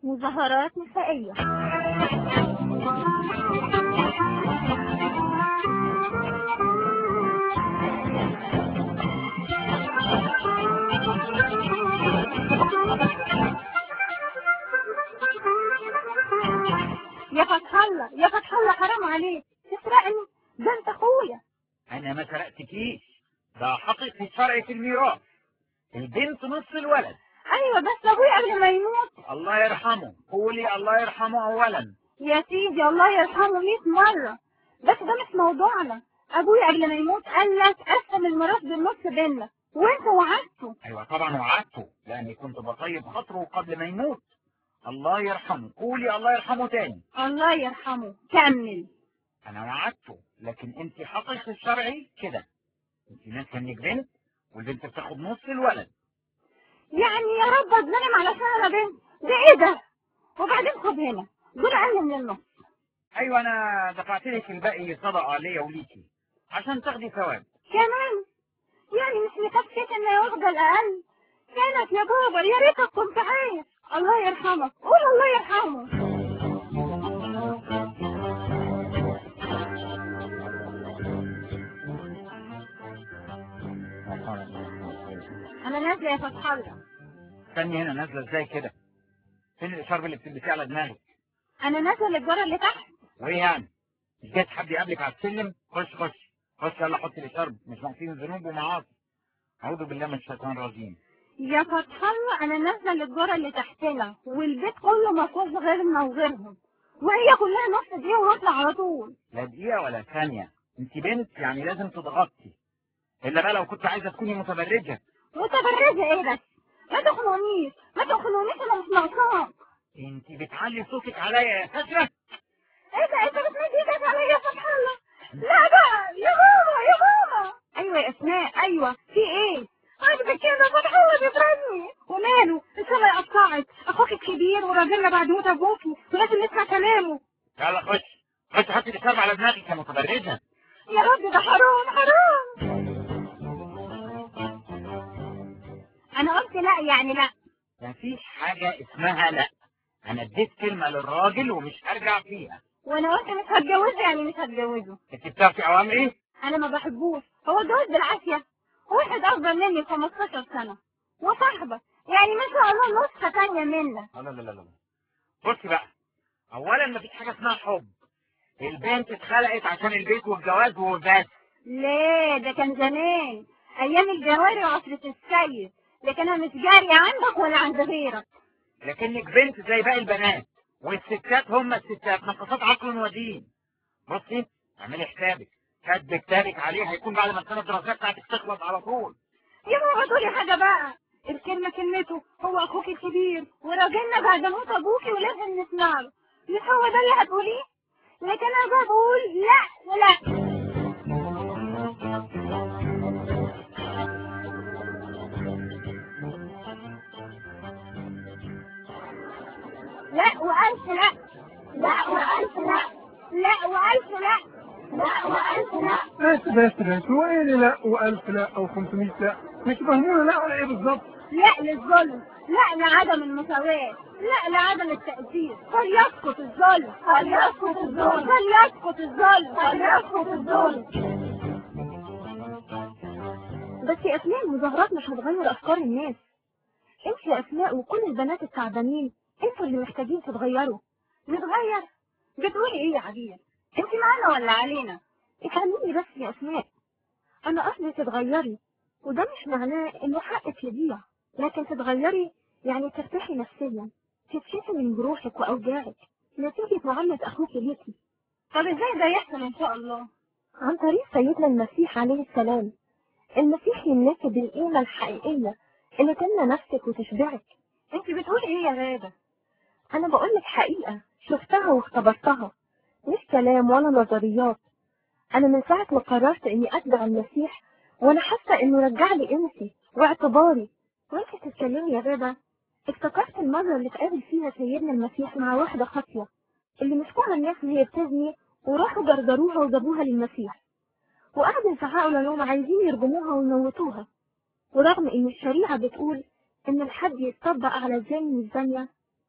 مظاهرات نسائية يا فتح الله يا فتح الله حرام عليك تسرقني ده انت اخويا انا ما سرقتكيش ده حقيقي شرعي في الميراث البنت نص الولد ايوه بس ابويا قبل ما يموت الله يرحمه قولي الله يرحمه اولا يا سيدي الله يرحمه 100 مرة بس ده مش موضوعنا ابويا قبل ما يموت قال لك قسم الميراث بالنص بينا وانت وعدته ايوه طبعا وعدته لاني كنت بطيب خاطره قبل ما يموت الله يرحمه قولي الله يرحمه تاني الله يرحمه كمل انا وعدته لكن انت حقك الشرعي كده انت ناسه انك بنت والبنت بتاخد نص الولد يعني يا رب اتظلم علشان انا بنت ده ايه ده وبعدين خد هنا دول اقل من النص ايوه انا دفعت لك الباقي صدقه ليا وليكي عشان تاخدي ثواب كمان يعني مش مكفيك ان هي واخده الاقل كانت يا بابا يا ريتك كنت عايش الله يرحمك قول الله يرحمه انا نازله يا فتح الله استني هنا نازله ازاي كده فين الاشارب اللي بتلبسيه على دماغك انا نازله للجاره اللي تحت وايه يعني مش جاي حد يقابلك على السلم خش خش خش يلا حط الاشارب مش ناقصين ذنوب ومعاصي اعوذ بالله من الشيطان الرجيم يا فتح الله انا نازله للجاره اللي تحتنا والبيت كله مفروض غيرنا وغيرهم وهي كلها نص دقيقه ونطلع على طول لا دقيقه ولا ثانيه انت بنت يعني لازم تضغطي الا بقى لو كنت عايزه تكوني متبرجه متبرجه ايه بس ما تخنقنيش ما تخنقنيش انا مش ناقصاك انت بتعلي صوتك عليا يا فاشله ايه ده انت بتمد ايدك عليا يا فتح الله لا بقى يا ماما يا ماما ايوه يا اسماء ايوه في ايه عاجبك كده فتح الله بيضربني وماله السما يقطعت اخوك الكبير وراجلنا بعد موت ابوكي ولازم نسمع كلامه يلا خش خش حطي الاشارب على دماغك يا متبرجه يا رب ده حرام حرام انا قلت لا يعني لا مفيش حاجه اسمها لا انا اديت كلمه للراجل ومش هرجع فيها وانا قلت مش هتجوزه يعني مش هتجوزه انت بتعرفي اوامري انا ما بحبوش هو الجواز بالعافيه واحد اكبر مني ب 15 سنه وصاحبه يعني ما شاء الله نسخه تانية منا لا لا لا لا بصي بقى اولا مفيش حاجه اسمها حب البنت اتخلقت عشان البيت والجواز وبس ليه ده كان زمان ايام الجواري وعصرة السيد لكن انا مش جارية عندك ولا عند غيرك لكنك بنت زي باقي البنات والستات هم الستات نقصات عقل ودين بصي اعملي حسابك كاتب كتابك عليه هيكون بعد ما السنه الدراسيه بتاعتك تخلص على طول يا ماما تقولي حاجة بقى الكلمة كلمته هو اخوك الكبير وراجلنا بعد موت ابوكي ولازم نسمع له مش هو ده اللي هتقوليه لكن انا بقى بقول لا ولا لا وألف لا لا وألف لا لا وألف لا لا وألف لا بس بس بس هو ايه اللي لا والف لا او 500 لا مش فاهمونا لا ولا ايه بالظبط لا للظلم لا لعدم المساواة لا لعدم التقدير فليسقط الظلم فليسقط الظلم فليسقط الظلم فليسقط الظلم بس يا اسماء المظاهرات مش هتغير افكار الناس انت يا اسماء وكل البنات التعبانين انتوا اللي محتاجين تتغيروا نتغير بتقولي ايه يا عبير انت معانا ولا علينا افهميني بس يا اسماء انا قصدي تتغيري وده مش معناه انه حقك يضيع لكن تتغيري يعني ترتاحي نفسيا تتشفي من جروحك واوجاعك نتيجة معاملة اخوك ليكي طب ازاي ده يحصل ان شاء الله عن طريق سيدنا المسيح عليه السلام المسيح يملاكي بالقيمة الحقيقية اللي تملى نفسك وتشبعك انت بتقولي ايه يا غادة انا بقولك حقيقة شفتها واختبرتها مش كلام ولا نظريات انا من ساعة ما قررت اني اتبع المسيح وانا حاسة انه رجع لي قيمتي واعتباري وانت تتكلمي يا غادة افتكرت المرة اللي اتقابل فيها سيدنا المسيح مع واحدة خاطية اللي مسكوها الناس وهي بتزني وراحوا جرجروها وجابوها للمسيح وقعدوا يزعقوا لانهم عايزين يرجموها ويموتوها ورغم ان الشريعة بتقول ان الحد يتطبق على الزاني والزانية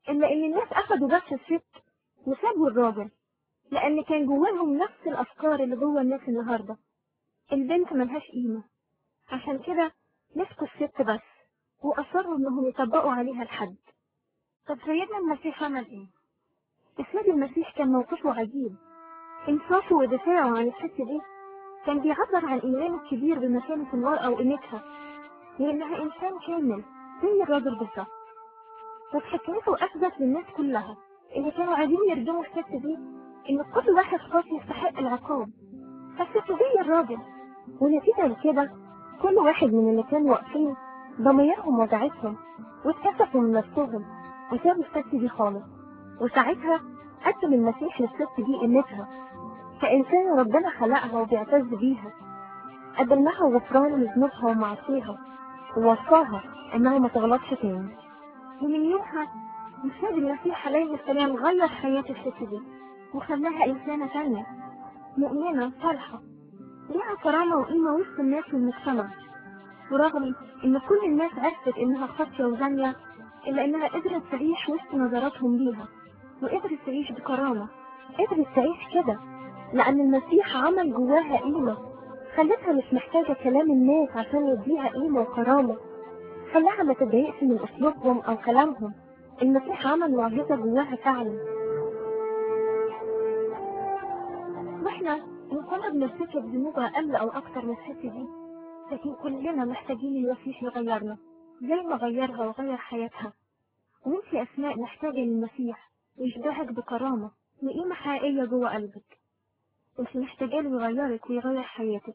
إلا إن الناس أخدوا بس الست وسابوا الراجل لأن كان جواهم نفس الأفكار اللي جوا الناس النهاردة البنت ملهاش قيمة عشان كده مسكوا الست بس وأصروا إنهم يطبقوا عليها الحد طب سيدنا المسيح عمل ايه؟ السيد المسيح كان موقفه عجيب انصافه ودفاعه عن الست دي كان بيعبر عن إيمانه الكبير بمكانة المرأة وقيمتها لأنها إنسان كامل زي الراجل بالظبط وبحكمته أثبت للناس كلها اللي كانوا عايزين يرجموا الست دي إن كل واحد خاص يستحق العقاب فالست زي الراجل ونتيجة لكده كل واحد من اللي كانوا واقفين ضميرهم وجعتهم واتكسفوا من نفسهم وسابوا الست دي خالص وساعتها قدم المسيح للست دي قيمتها كإنسان ربنا خلقها وبيعتز بيها قدم لها غفران لذنوبها ومعاصيها ووصاها إنها ما تغلطش تاني ومن يومها السيد المسيح عليه السلام غير حياة الست دي وخلاها إنسانة تانية مؤمنة صالحة ليها كرامة وقيمة وسط الناس والمجتمع ورغم إن كل الناس عرفت إنها خاطية وزانية إلا إنها قدرت تعيش وسط نظراتهم ليها وقدرت تعيش بكرامة قدرت تعيش كده لأن المسيح عمل جواها قيمة خلتها مش محتاجة كلام الناس عشان يديها قيمة وكرامة خلاها ما تتضايقش من أسلوبهم أو كلامهم المسيح عمل معجزة جواها فعلا واحنا إن كنا بنرتكب ذنوب أقل أو أكتر من الست دي لكن كلنا محتاجين المسيح يغيرنا زي ما غيرها وغير حياتها وانتي أسماء محتاجة للمسيح يشبهك بكرامة وقيمة حقيقية جوه قلبك انت محتاجة له يغيرك ويغير حياتك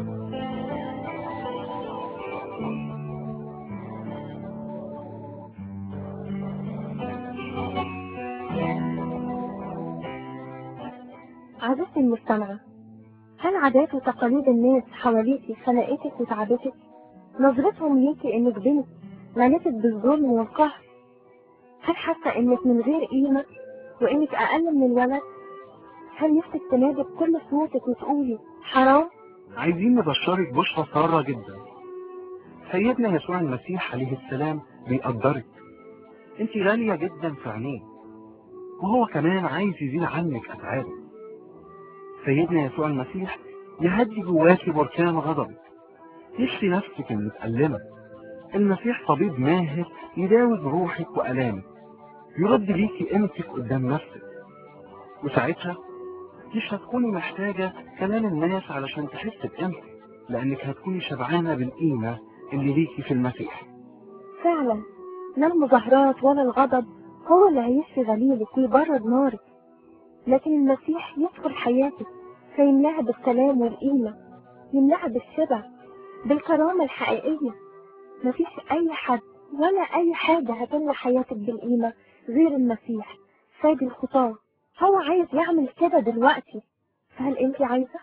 عزيزتي المستمعة هل عادات وتقاليد الناس حواليكي خنقتك وتعبتك؟ نظرتهم ليكي انك بنت مالتك بالظلم والقهر؟ هل حاسة انك من غير قيمة وانك اقل من الولد؟ هل نفسك تنادي بكل صوتك وتقولي حرام؟ عايزين نبشرك بشرى سارة جدا سيدنا يسوع المسيح عليه السلام بيقدرك انت غالية جدا في عينيه وهو كمان عايز يزيل عنك أتعابك سيدنا يسوع المسيح يهدي جواكي بركان غضب يشفي نفسك المتألمة المسيح طبيب ماهر يداوي جروحك وألامك يرد ليكي قيمتك قدام نفسك وساعتها مش هتكوني محتاجة كلام الناس علشان تحس بقيمتك لأنك هتكوني شبعانة بالقيمة اللي ليكي في المسيح فعلا لا المظاهرات ولا الغضب هو اللي هيشفي غليلك ويبرد نارك لكن المسيح يدخل حياتك فيملاها بالسلام والقيمة يملاها بالشبع بالكرامة الحقيقية مفيش أي حد ولا أي حاجة هتملى حياتك بالقيمة غير المسيح سيد الخطاة هو عايز يعمل كده دلوقتي فهل انت عايزة؟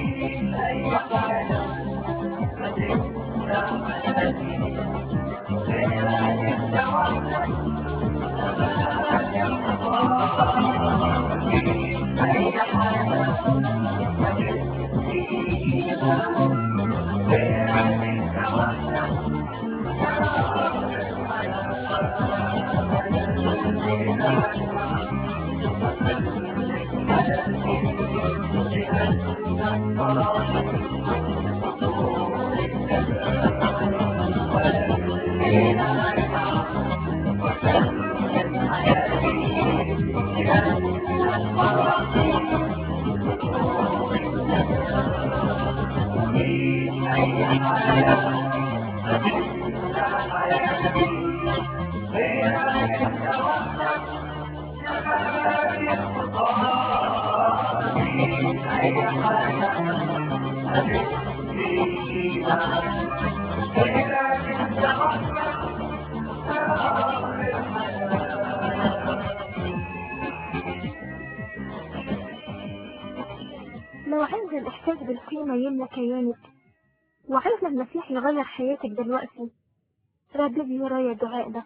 لو عايز الإحساس بالقيمة يملى كيانك وعايزة المسيح يغير حياتك دلوقتي رددي ورايا الدعاء ده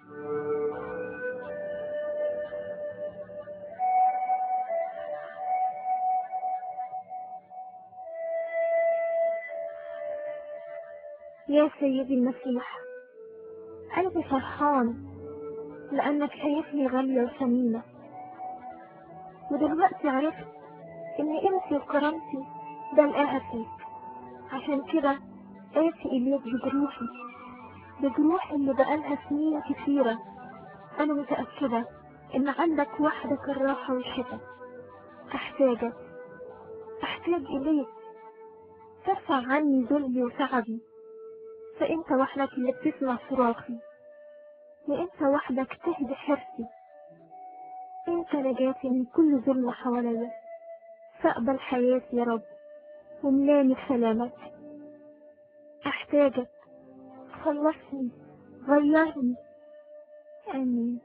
يا سيدي المسيح قلبي فرحان لأنك شايفني غالية وثمينة ودلوقتي عرفت إن قيمتي وكرامتي بلقاها فيك عشان كده آتي إليك بجروحي بجروحي اللي بقالها سنين كتيرة أنا متأكدة إن عندك وحدك الراحة والشفاء أحتاجك أحتاج إليك ترفع عني ذلي وتعبي فأنت وحدك اللي بتسمع صراخي وأنت وحدك تهدي حرصي أنت نجاتي من كل ظلم حواليا فاقبل حياتي يا رب وملاني بسلامك أحتاجك خلصني غيرني آمين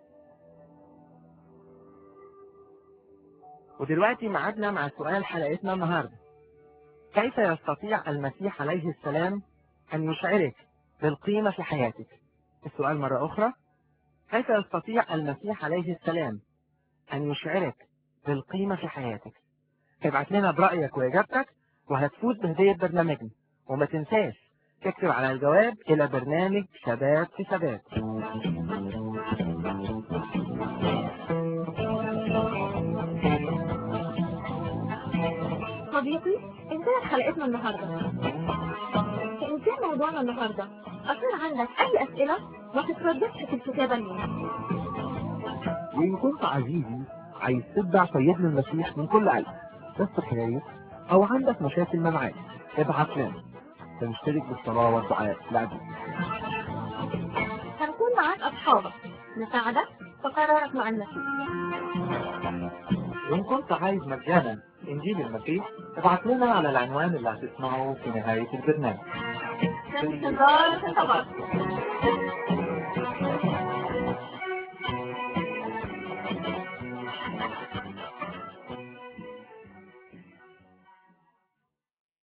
ودلوقتي معادنا مع سؤال حلقتنا النهاردة كيف يستطيع المسيح عليه السلام أن يشعرك بالقيمة في حياتك السؤال مرة أخرى كيف يستطيع المسيح عليه السلام أن يشعرك بالقيمة في حياتك ابعت لنا برأيك وإجابتك وهتفوز بهدية برنامجنا وما تنساش تكتب على الجواب إلى برنامج شباب في شباب صديقي انتهت حلقتنا النهاردة انتهى موضوعنا النهاردة أكون عندك أي أسئلة ما تترددش في الكتابة لي وإن كنت عزيزي عايز تتبع سيدنا المسيح من كل قلب بس خايف أو عندك مشاكل معاه ابعت لنا فنشترك بالصلاة والدعاء لأجلك هنكون معاك أصحابك نساعدك في قرارك مع المسيح وإن كنت عايز مجانا إنجيل المسيح ابعت لنا على العنوان اللي هتسمعه في نهاية البرنامج في انتظار خطابات